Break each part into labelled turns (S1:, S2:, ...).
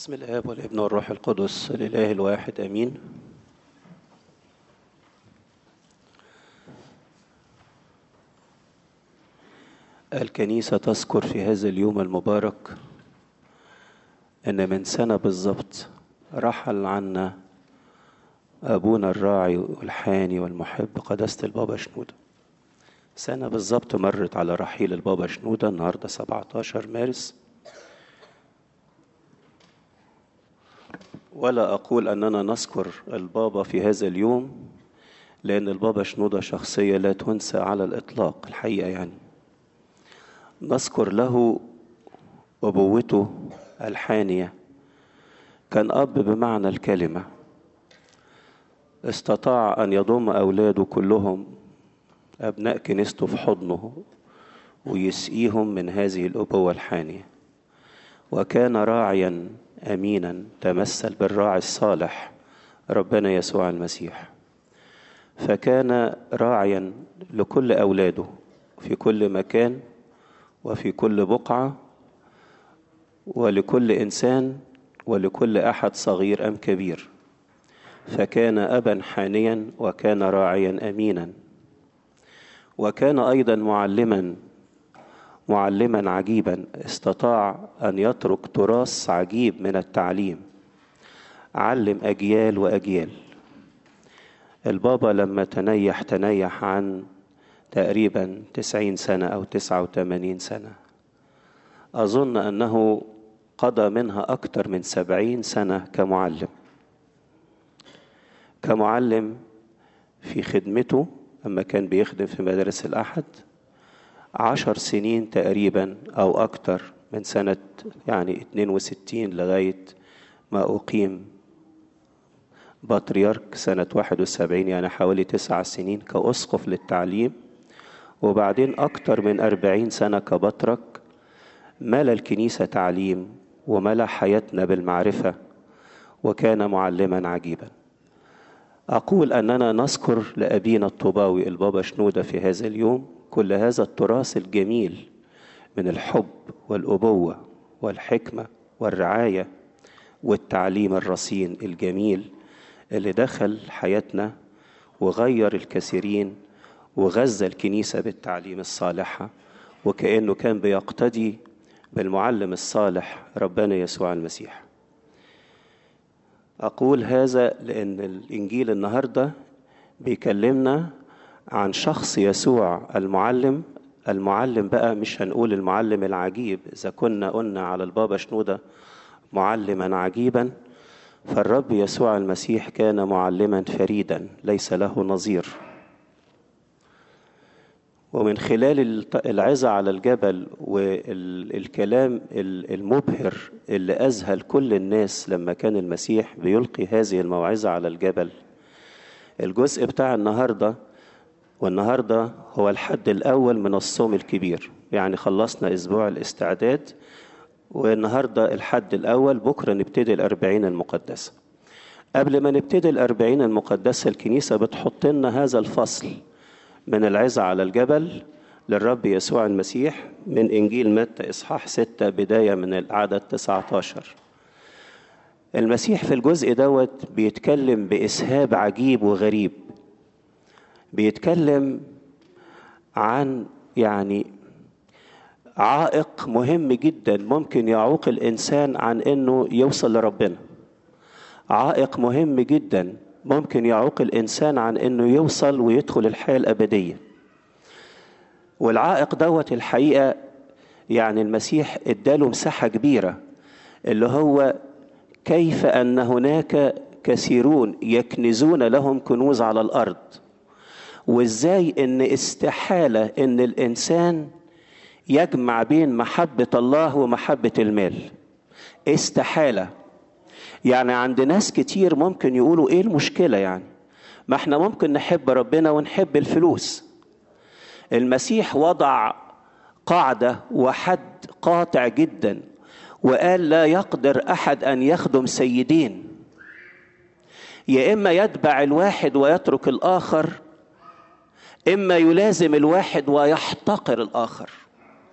S1: بسم الآب والابن والروح القدس الإله الواحد آمين الكنيسة تذكر في هذا اليوم المبارك أن من سنة بالضبط رحل عنا أبونا الراعي والحاني والمحب قداسة البابا شنودة سنة بالضبط مرت على رحيل البابا شنودة النهاردة 17 مارس ولا أقول أننا نذكر البابا في هذا اليوم لأن البابا شنودة شخصية لا تنسى على الإطلاق الحقيقة يعني نذكر له أبوته الحانية كان أب بمعنى الكلمة استطاع أن يضم أولاده كلهم أبناء كنيسته في حضنه ويسقيهم من هذه الأبوة الحانية وكان راعيا امينا تمثل بالراعي الصالح ربنا يسوع المسيح فكان راعيا لكل اولاده في كل مكان وفي كل بقعه ولكل انسان ولكل احد صغير ام كبير فكان ابا حانيا وكان راعيا امينا وكان ايضا معلما معلما عجيبا استطاع ان يترك تراث عجيب من التعليم علم اجيال واجيال البابا لما تنيح تنيح عن تقريبا تسعين سنة أو تسعة وثمانين سنة أظن أنه قضى منها أكثر من سبعين سنة كمعلم كمعلم في خدمته لما كان بيخدم في مدارس الأحد عشر سنين تقريبا أو أكتر من سنة يعني 62 لغاية ما أقيم بطريرك سنة 71 يعني حوالي تسع سنين كأسقف للتعليم وبعدين أكتر من أربعين سنة كبطرك ملا الكنيسة تعليم وملا حياتنا بالمعرفة وكان معلما عجيبا أقول أننا نذكر لأبينا الطوباوي البابا شنودة في هذا اليوم كل هذا التراث الجميل من الحب والأبوة والحكمة والرعاية والتعليم الرصين الجميل اللي دخل حياتنا وغير الكثيرين وغذى الكنيسة بالتعليم الصالحة وكأنه كان بيقتدي بالمعلم الصالح ربنا يسوع المسيح أقول هذا لأن الإنجيل النهاردة بيكلمنا عن شخص يسوع المعلم المعلم بقى مش هنقول المعلم العجيب إذا كنا قلنا على البابا شنودة معلما عجيبا فالرب يسوع المسيح كان معلما فريدا ليس له نظير ومن خلال العظة على الجبل والكلام المبهر اللي أذهل كل الناس لما كان المسيح بيلقي هذه الموعظة على الجبل الجزء بتاع النهارده والنهاردة هو الحد الأول من الصوم الكبير يعني خلصنا أسبوع الاستعداد والنهاردة الحد الأول بكرة نبتدي الأربعين المقدسة قبل ما نبتدي الأربعين المقدسة الكنيسة بتحط لنا هذا الفصل من العظة على الجبل للرب يسوع المسيح من إنجيل متى إصحاح ستة بداية من العدد 19 المسيح في الجزء دوت بيتكلم بإسهاب عجيب وغريب بيتكلم عن يعني عائق مهم جدا ممكن يعوق الانسان عن انه يوصل لربنا عائق مهم جدا ممكن يعوق الانسان عن انه يوصل ويدخل الحياه الابديه والعائق دوت الحقيقه يعني المسيح اداله مساحه كبيره اللي هو كيف ان هناك كثيرون يكنزون لهم كنوز على الارض وازاي ان استحاله ان الانسان يجمع بين محبه الله ومحبه المال استحاله يعني عند ناس كتير ممكن يقولوا ايه المشكله يعني ما احنا ممكن نحب ربنا ونحب الفلوس المسيح وضع قاعده وحد قاطع جدا وقال لا يقدر احد ان يخدم سيدين يا اما يتبع الواحد ويترك الاخر اما يلازم الواحد ويحتقر الاخر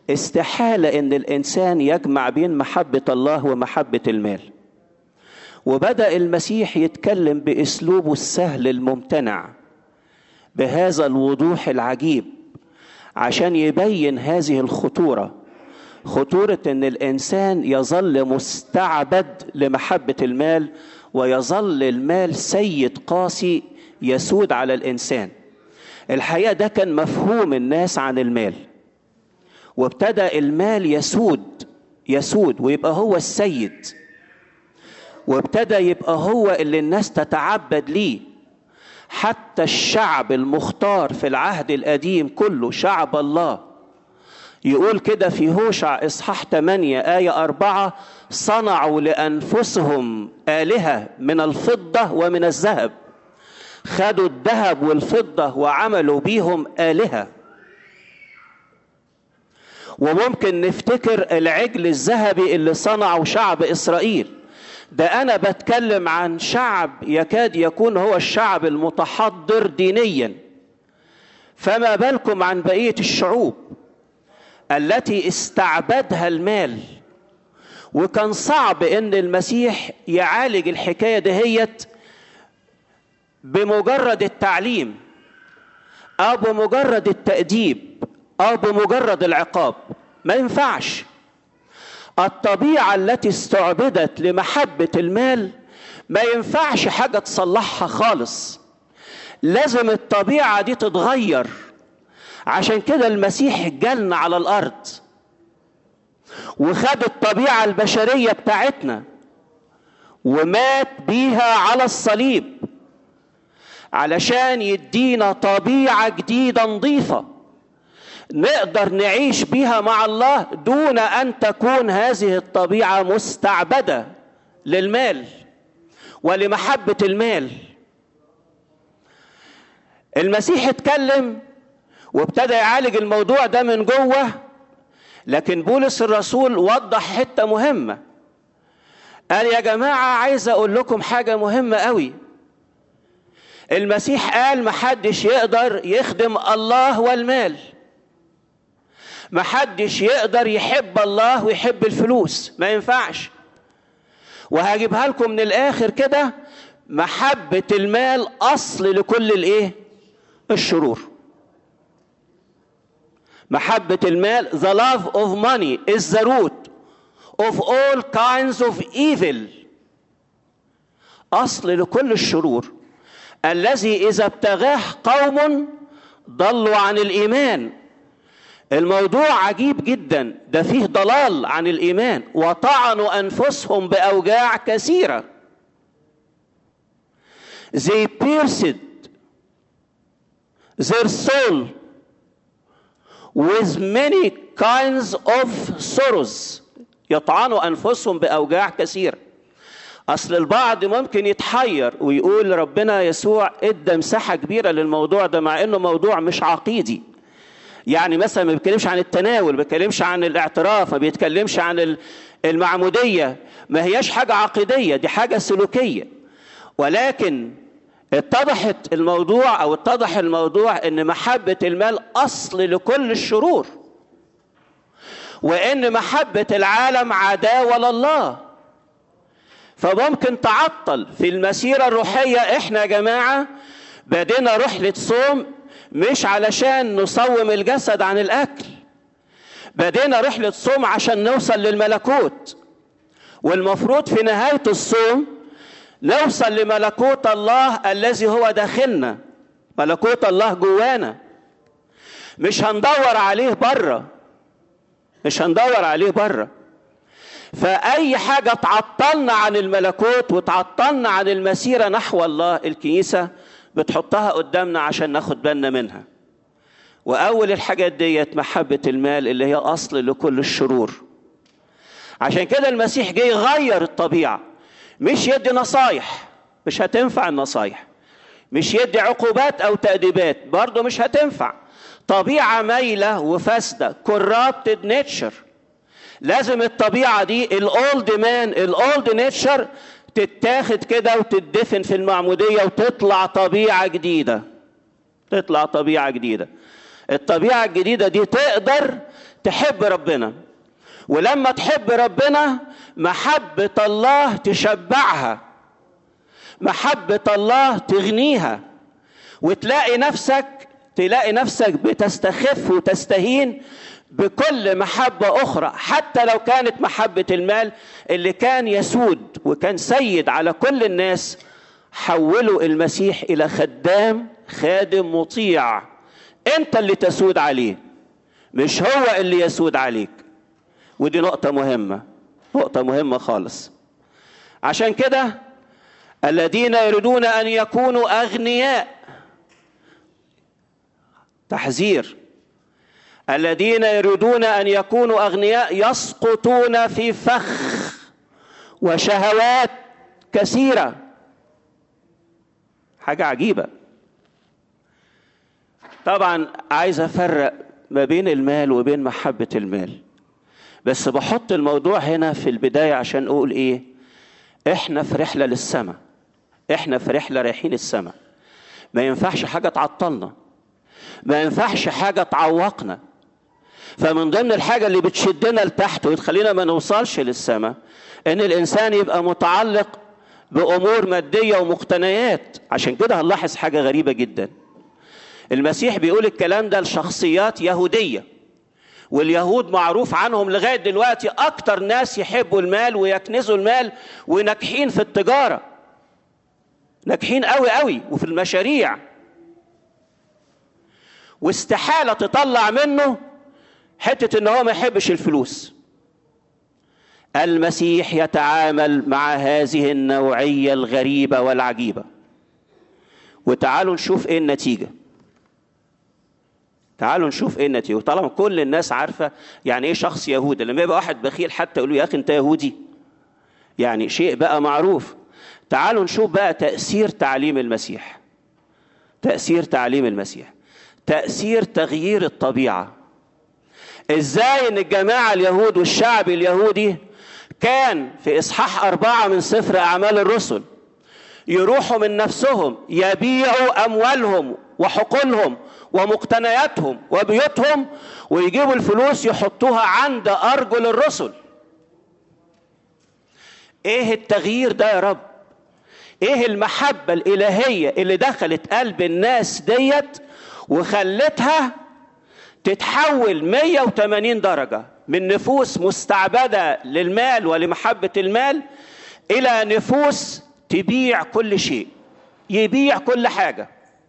S1: استحالة ان الانسان يجمع بين محبة الله ومحبة المال وبدأ المسيح يتكلم باسلوبه السهل الممتنع بهذا الوضوح العجيب عشان يبين هذه الخطورة خطورة ان الانسان يظل مستعبد لمحبة المال ويظل المال سيد قاسي يسود على الانسان الحقيقة ده كان مفهوم الناس عن المال وابتدى المال يسود يسود ويبقى هو السيد وابتدى يبقى هو اللي الناس تتعبد ليه حتى الشعب المختار في العهد القديم كله شعب الله يقول كده في هوشع إصحاح 8 آية أربعة صنعوا لأنفسهم آلهة من الفضة ومن الذهب خدوا الذهب والفضة وعملوا بيهم آلهة وممكن نفتكر العجل الذهبي اللي صنعه شعب إسرائيل ده أنا بتكلم عن شعب يكاد يكون هو الشعب المتحضر دينيا فما بالكم عن بقية الشعوب التي استعبدها المال وكان صعب ان المسيح يعالج الحكايه دهيت بمجرد التعليم او بمجرد التاديب او بمجرد العقاب ما ينفعش الطبيعه التي استعبدت لمحبه المال ما ينفعش حاجه تصلحها خالص لازم الطبيعه دي تتغير عشان كده المسيح جالنا على الارض وخد الطبيعه البشريه بتاعتنا ومات بيها على الصليب علشان يدينا طبيعه جديده نظيفه نقدر نعيش بيها مع الله دون ان تكون هذه الطبيعه مستعبده للمال ولمحبه المال المسيح اتكلم وابتدى يعالج الموضوع ده من جوه لكن بولس الرسول وضح حته مهمه قال يا جماعه عايز اقول لكم حاجه مهمه قوي المسيح قال محدش يقدر يخدم الله والمال محدش يقدر يحب الله ويحب الفلوس ما ينفعش وهجيبها لكم من الاخر كده محبه المال اصل لكل الايه الشرور محبة المال the love of money is the root of all kinds of evil أصل لكل الشرور الذي إذا ابتغاه قوم ضلوا عن الإيمان الموضوع عجيب جدا ده فيه ضلال عن الإيمان وطعنوا أنفسهم بأوجاع كثيرة they pierced their soul with many kinds of sorrows يطعنوا انفسهم باوجاع كثيره اصل البعض ممكن يتحير ويقول ربنا يسوع ادى مساحه كبيره للموضوع ده مع انه موضوع مش عقيدي يعني مثلا ما بيتكلمش عن التناول ما بيتكلمش عن الاعتراف ما بيتكلمش عن المعموديه ما هياش حاجه عقيديه دي حاجه سلوكيه ولكن اتضحت الموضوع او اتضح الموضوع ان محبه المال اصل لكل الشرور وان محبه العالم عداوه لله فممكن تعطل في المسيره الروحيه احنا يا جماعه بدينا رحله صوم مش علشان نصوم الجسد عن الاكل بدينا رحله صوم عشان نوصل للملكوت والمفروض في نهايه الصوم نوصل لملكوت الله الذي هو داخلنا ملكوت الله جوانا مش هندور عليه بره مش هندور عليه بره فأي حاجة تعطلنا عن الملكوت وتعطلنا عن المسيرة نحو الله الكنيسة بتحطها قدامنا عشان ناخد بالنا منها وأول الحاجات ديت محبة المال اللي هي أصل لكل الشرور عشان كده المسيح جه يغير الطبيعه مش يدي نصايح مش هتنفع النصايح مش يدي عقوبات او تأديبات برضه مش هتنفع طبيعة مايلة وفاسدة corrupted nature لازم الطبيعة دي الاولد مان الاولد نيتشر تتاخد كده وتدفن في المعمودية وتطلع طبيعة جديدة تطلع طبيعة جديدة الطبيعة الجديدة دي تقدر تحب ربنا ولما تحب ربنا محبة الله تشبعها محبة الله تغنيها وتلاقي نفسك تلاقي نفسك بتستخف وتستهين بكل محبة أخرى حتى لو كانت محبة المال اللي كان يسود وكان سيد على كل الناس حولوا المسيح إلى خدام خادم مطيع أنت اللي تسود عليه مش هو اللي يسود عليك ودي نقطة مهمة نقطة مهمة خالص عشان كده الذين يريدون أن يكونوا أغنياء تحذير الذين يريدون ان يكونوا اغنياء يسقطون في فخ وشهوات كثيره حاجه عجيبه طبعا عايز افرق ما بين المال وبين محبه المال بس بحط الموضوع هنا في البدايه عشان اقول ايه احنا في رحله للسماء احنا في رحله رايحين السماء ما ينفعش حاجه تعطلنا ما ينفعش حاجه تعوقنا فمن ضمن الحاجة اللي بتشدنا لتحت وتخلينا ما نوصلش للسماء إن الإنسان يبقى متعلق بأمور مادية ومقتنيات عشان كده هنلاحظ حاجة غريبة جدا المسيح بيقول الكلام ده لشخصيات يهودية واليهود معروف عنهم لغاية دلوقتي أكتر ناس يحبوا المال ويكنزوا المال وناجحين في التجارة ناجحين قوي قوي وفي المشاريع واستحالة تطلع منه حتة ان هو ما يحبش الفلوس المسيح يتعامل مع هذه النوعية الغريبة والعجيبة وتعالوا نشوف ايه النتيجة تعالوا نشوف ايه النتيجة وطالما كل الناس عارفة يعني ايه شخص يهودي لما يبقى واحد بخيل حتى يقول له يا اخي انت يهودي يعني شيء بقى معروف تعالوا نشوف بقى تأثير تعليم المسيح تأثير تعليم المسيح تأثير تغيير الطبيعة ازاي ان الجماعة اليهود والشعب اليهودي كان في اصحاح اربعة من سفر اعمال الرسل يروحوا من نفسهم يبيعوا اموالهم وحقولهم ومقتنياتهم وبيوتهم ويجيبوا الفلوس يحطوها عند ارجل الرسل ايه التغيير ده يا رب ايه المحبة الالهية اللي دخلت قلب الناس ديت وخلتها تتحول 180 درجة من نفوس مستعبدة للمال ولمحبة المال إلى نفوس تبيع كل شيء يبيع كل حاجة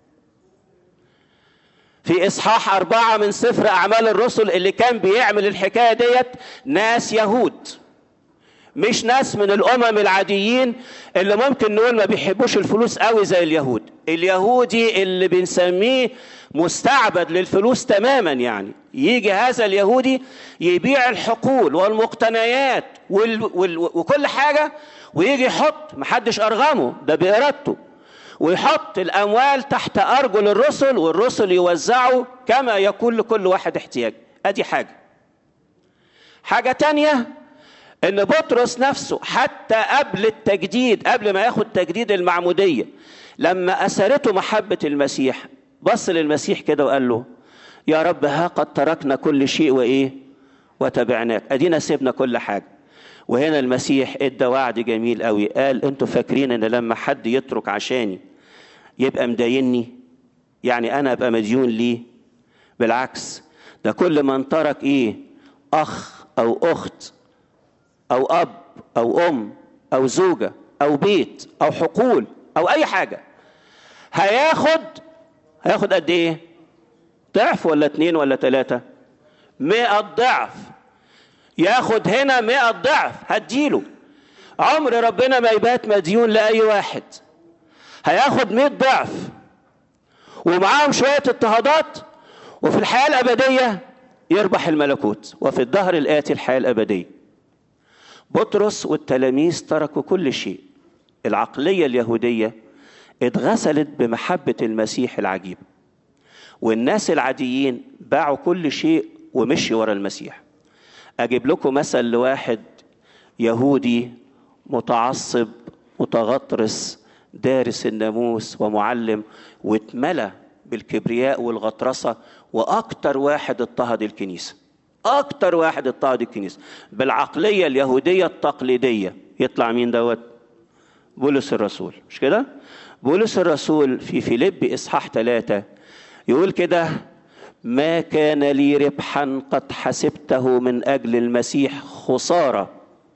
S1: في إصحاح أربعة من سفر أعمال الرسل اللي كان بيعمل الحكاية ديت ناس يهود مش ناس من الأمم العاديين اللي ممكن نقول ما بيحبوش الفلوس قوي زي اليهود اليهودي اللي بنسميه مستعبد للفلوس تماما يعني يجي هذا اليهودي يبيع الحقول والمقتنيات وال وال وكل حاجة ويجي يحط محدش أرغمه ده بإرادته ويحط الأموال تحت أرجل الرسل والرسل يوزعوا كما يكون لكل واحد احتياج أدي حاجة حاجة تانية ان بطرس نفسه حتى قبل التجديد قبل ما ياخد تجديد المعموديه لما اثرته محبه المسيح بص للمسيح كده وقال له يا رب ها قد تركنا كل شيء وايه وتبعناك ادينا سيبنا كل حاجه وهنا المسيح ادى وعد جميل قوي قال انتوا فاكرين ان لما حد يترك عشاني يبقى مدايني يعني انا ابقى مديون ليه بالعكس ده كل من ترك ايه اخ او اخت او اب او ام او زوجه او بيت او حقول او اي حاجه هياخد هياخد قد ايه ضعف ولا اتنين ولا تلاتة مئة ضعف ياخد هنا مئة ضعف هديله عمر ربنا ما يبات مديون لأي واحد هياخد مئة ضعف ومعاهم شوية اضطهادات وفي الحياة الأبدية يربح الملكوت وفي الدهر الآتي الحياة الأبدية بطرس والتلاميذ تركوا كل شيء العقلية اليهودية اتغسلت بمحبة المسيح العجيب والناس العاديين باعوا كل شيء ومشي ورا المسيح أجيب لكم مثل لواحد يهودي متعصب متغطرس دارس الناموس ومعلم واتملى بالكبرياء والغطرسة واكتر واحد اضطهد الكنيسه اكتر واحد اضطهد الكنيسه بالعقليه اليهوديه التقليديه يطلع مين دوت بولس الرسول مش كده بولس الرسول في فيليب اصحاح ثلاثة يقول كده ما كان لي ربحا قد حسبته من اجل المسيح خساره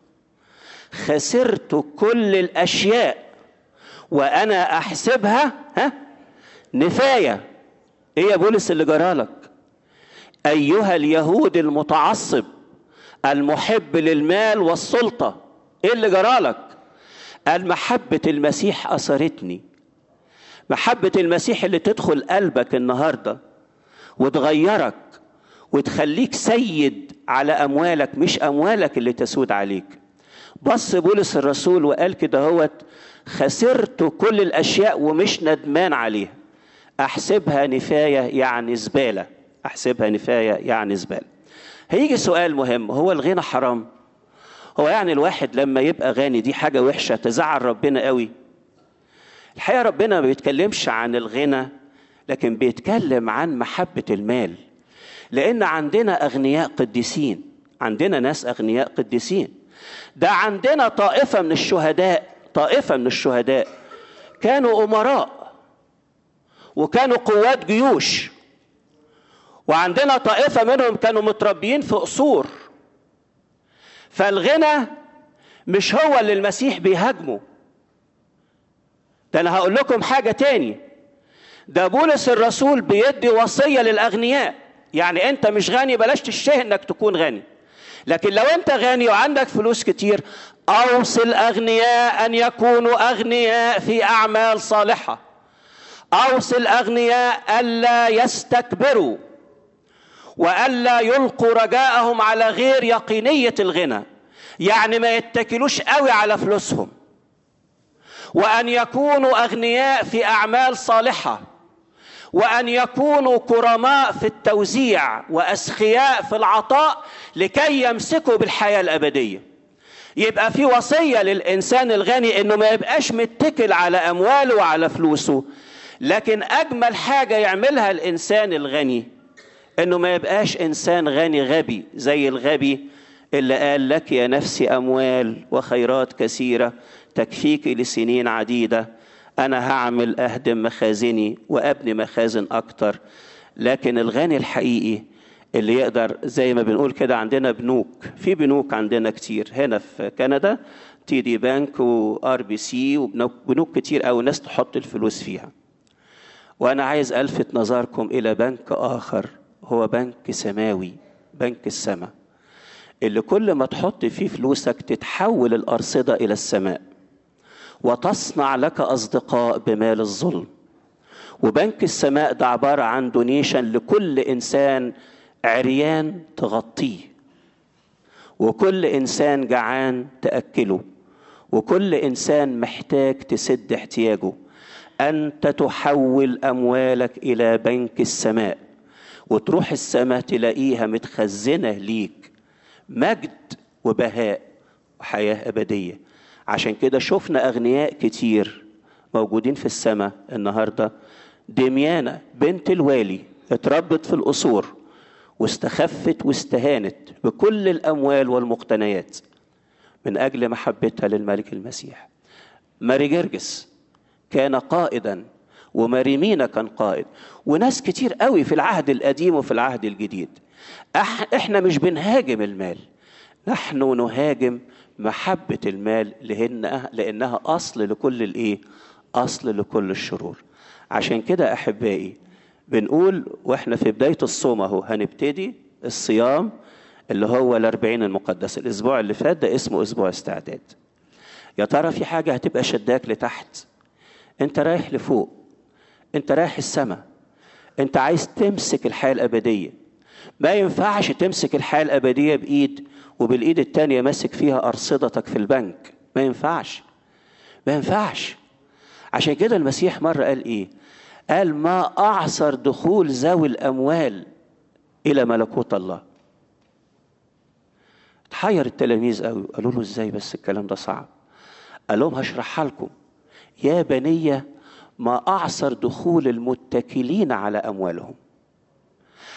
S1: خسرت كل الاشياء وانا احسبها ها نفايه ايه يا بولس اللي جرالك ايها اليهود المتعصب المحب للمال والسلطه ايه اللي جرالك قال محبه المسيح اثرتني محبه المسيح اللي تدخل قلبك النهارده وتغيرك وتخليك سيد على اموالك مش اموالك اللي تسود عليك بص بولس الرسول وقال كده هوت خسرت كل الاشياء ومش ندمان عليها احسبها نفايه يعني زباله احسبها نفايه يعني زباله هيجي سؤال مهم هو الغنى حرام هو يعني الواحد لما يبقى غني دي حاجه وحشه تزعل ربنا قوي الحقيقه ربنا ما بيتكلمش عن الغنى لكن بيتكلم عن محبه المال لان عندنا اغنياء قديسين عندنا ناس اغنياء قديسين ده عندنا طائفه من الشهداء طائفه من الشهداء كانوا امراء وكانوا قوات جيوش وعندنا طائفه منهم كانوا متربيين في قصور فالغنى مش هو اللي المسيح بيهاجمه ده انا هقول لكم حاجه تاني ده بولس الرسول بيدي وصيه للاغنياء يعني انت مش غني بلاش تشتهي انك تكون غني لكن لو انت غني وعندك فلوس كتير اوصي الاغنياء ان يكونوا اغنياء في اعمال صالحه اوصي الاغنياء الا يستكبروا والا يلقوا رجاءهم على غير يقينيه الغنى يعني ما يتكلوش قوي على فلوسهم وان يكونوا اغنياء في اعمال صالحه وان يكونوا كرماء في التوزيع واسخياء في العطاء لكي يمسكوا بالحياه الابديه يبقى في وصيه للانسان الغني انه ما يبقاش متكل على امواله وعلى فلوسه لكن اجمل حاجه يعملها الانسان الغني انه ما يبقاش انسان غني غبي زي الغبي اللي قال لك يا نفسي اموال وخيرات كثيره تكفيك لسنين عديده انا هعمل اهدم مخازني وابني مخازن اكتر لكن الغني الحقيقي اللي يقدر زي ما بنقول كده عندنا بنوك في بنوك عندنا كتير هنا في كندا تي دي بانك وار بي سي وبنوك كتير قوي ناس تحط الفلوس فيها وانا عايز الفت نظركم الى بنك اخر هو بنك سماوي بنك السماء اللي كل ما تحط فيه فلوسك تتحول الارصده الى السماء وتصنع لك اصدقاء بمال الظلم وبنك السماء ده عباره عن دونيشن لكل انسان عريان تغطيه وكل انسان جعان تاكله وكل انسان محتاج تسد احتياجه انت تحول اموالك الى بنك السماء وتروح السماء تلاقيها متخزنه ليك مجد وبهاء وحياه ابديه عشان كده شفنا اغنياء كتير موجودين في السماء النهارده دميانة بنت الوالي اتربت في القصور واستخفت واستهانت بكل الاموال والمقتنيات من اجل محبتها للملك المسيح ماري جرجس كان قائدا وماريمينا كان قائد وناس كتير قوي في العهد القديم وفي العهد الجديد احنا مش بنهاجم المال نحن نهاجم محبة المال لأنها, لأنها أصل لكل الإيه؟ أصل لكل الشرور. عشان كده أحبائي بنقول وإحنا في بداية الصوم أهو هنبتدي الصيام اللي هو الأربعين المقدس الأسبوع اللي فات ده اسمه أسبوع استعداد. يا ترى في حاجة هتبقى شداك لتحت؟ أنت رايح لفوق. أنت رايح السماء. أنت عايز تمسك الحياة الأبدية. ما ينفعش تمسك الحياة الأبدية بإيد وبالايد التانية ماسك فيها أرصدتك في البنك ما ينفعش ما ينفعش عشان كده المسيح مرة قال إيه قال ما أعصر دخول ذوي الأموال إلى ملكوت الله تحير التلاميذ قوي قالوا له ازاي بس الكلام ده صعب قال لهم هشرحها لكم يا بنية ما أعصر دخول المتكلين على أموالهم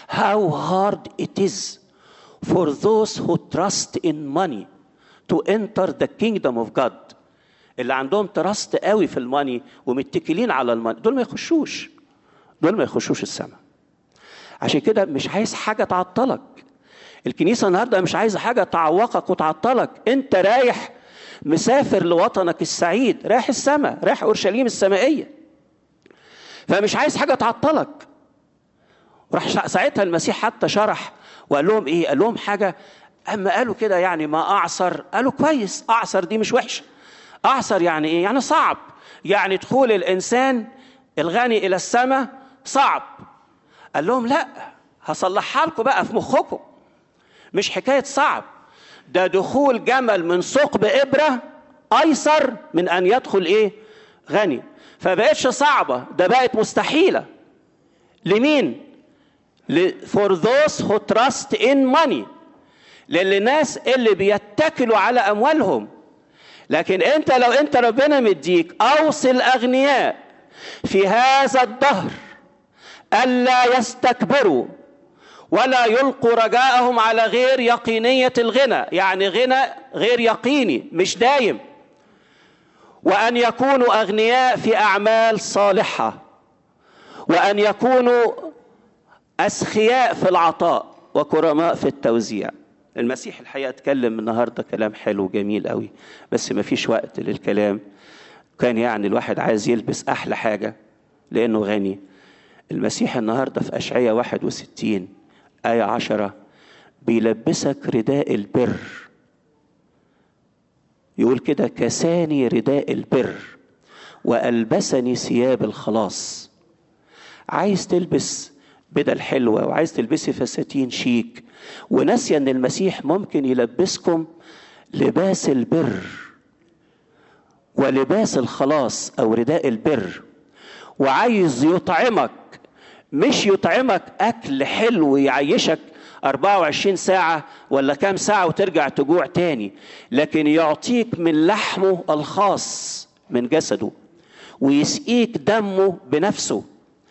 S1: how hard it is for those who trust in money to enter the kingdom of God اللي عندهم تراست قوي في الماني ومتكلين على الماني دول ما يخشوش دول ما يخشوش السماء عشان كده مش عايز حاجة تعطلك الكنيسة النهاردة مش عايزة حاجة تعوقك وتعطلك انت رايح مسافر لوطنك السعيد رايح السماء رايح اورشليم السمائية فمش عايز حاجة تعطلك راح ساعتها المسيح حتى شرح وقال لهم ايه قال لهم حاجة اما قالوا كده يعني ما اعصر قالوا كويس اعصر دي مش وحشه اعصر يعني ايه يعني صعب يعني دخول الانسان الغني الى السماء صعب قال لهم لا هصلحها لكم بقى في مخكم مش حكايه صعب ده دخول جمل من ثقب ابره ايسر من ان يدخل ايه غني فبقتش صعبه ده بقت مستحيله لمين for those who trust in money للناس اللي بيتكلوا على اموالهم لكن انت لو انت ربنا مديك اوصي الاغنياء في هذا الدهر الا يستكبروا ولا يلقوا رجاءهم على غير يقينيه الغنى يعني غنى غير يقيني مش دايم وان يكونوا اغنياء في اعمال صالحه وان يكونوا اسخياء في العطاء وكرماء في التوزيع المسيح الحقيقه اتكلم النهارده كلام حلو جميل قوي بس ما فيش وقت للكلام كان يعني الواحد عايز يلبس احلى حاجه لانه غني المسيح النهارده في اشعياء 61 ايه 10 بيلبسك رداء البر يقول كده كساني رداء البر والبسني ثياب الخلاص عايز تلبس بدل حلوه وعايز تلبسي فساتين شيك وناسيه ان المسيح ممكن يلبسكم لباس البر ولباس الخلاص او رداء البر وعايز يطعمك مش يطعمك اكل حلو يعيشك 24 ساعة ولا كام ساعة وترجع تجوع تاني لكن يعطيك من لحمه الخاص من جسده ويسقيك دمه بنفسه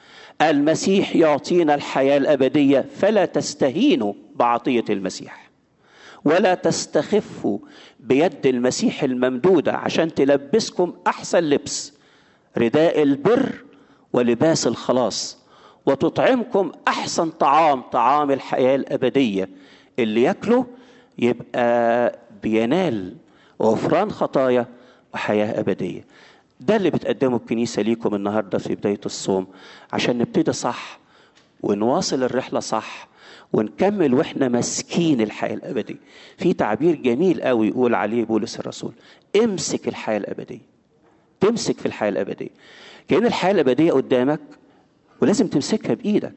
S1: المسيح يعطينا الحياة الأبدية فلا تستهينوا بعطية المسيح ولا تستخفوا بيد المسيح الممدودة عشان تلبسكم أحسن لبس رداء البر ولباس الخلاص وتطعمكم أحسن طعام طعام الحياة الأبدية اللي ياكله يبقى بينال غفران خطايا وحياة أبدية ده اللي بتقدمه الكنيسة ليكم النهاردة في بداية الصوم عشان نبتدي صح ونواصل الرحلة صح ونكمل واحنا ماسكين الحياة الأبدية في تعبير جميل قوي يقول عليه بولس الرسول امسك الحياة الأبدية تمسك في الحياة الأبدية كأن الحياة الأبدية قدامك ولازم تمسكها بإيدك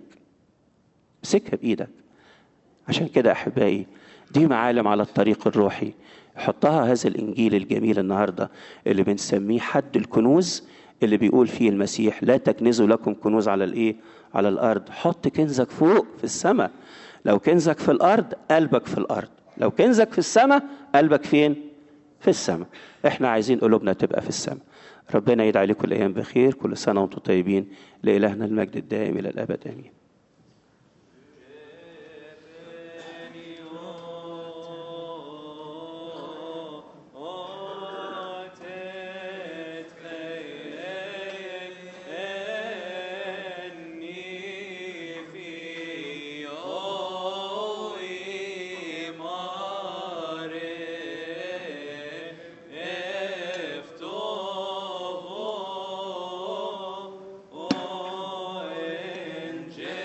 S1: امسكها بإيدك عشان كده أحبائي دي معالم على الطريق الروحي حطها هذا الإنجيل الجميل النهاردة اللي بنسميه حد الكنوز اللي بيقول فيه المسيح لا تكنزوا لكم كنوز على الإيه على الأرض حط كنزك فوق في السماء لو كنزك في الأرض قلبك في الأرض لو كنزك في السماء قلبك فين في السماء احنا عايزين قلوبنا تبقى في السماء ربنا يدعي لكم الايام بخير كل سنه وانتم طيبين لالهنا المجد الدائم الى الابد امين
S2: Oh,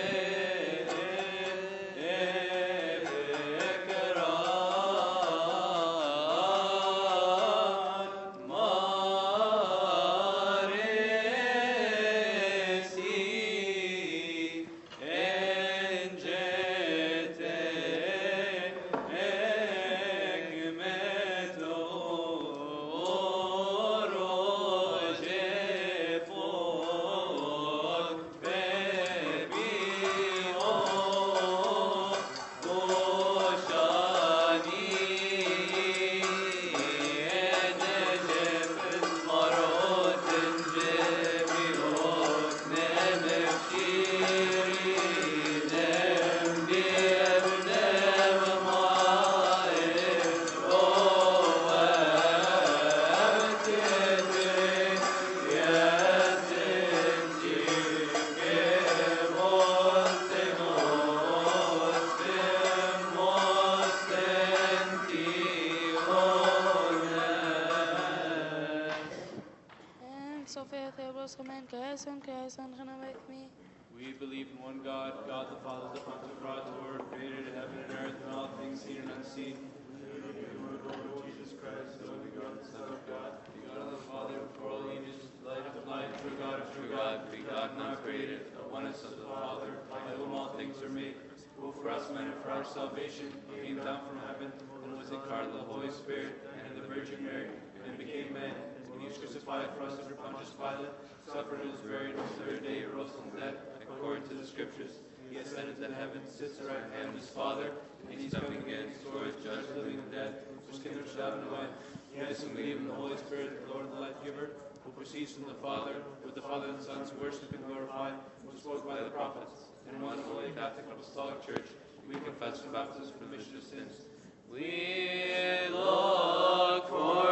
S2: and Kaeson, Kaeson, Chana with me.
S3: We believe in one God, God the Father, the Pantocrator, created heaven and earth and all things seen and unseen. Jesus Christ, the only God, the Son of God, begotten of the Father before all ages, light of light, true God of true God, begotten, not created, the oneness of the Father, by whom all things are made, who for us men and for our salvation came down from heaven, and was incarnate of the Holy Spirit and of the Virgin Mary, and became man. When he was crucified for us under Pontius Pilate, suffered and was buried, and the third day he rose from the dead, according to the Scriptures. He ascended to heaven, sits at the right hand of his Father, and he's coming again to judge the living and dead, whose kingdom shall have no end. Yes, and believe in the Holy Spirit, the Lord and the life giver, who proceeds from the Father, with the Father and the Son, who worship and glorify, who spoke by the prophets, in one holy Catholic Apostolic Church, we confess the baptism for the remission of sins. We look for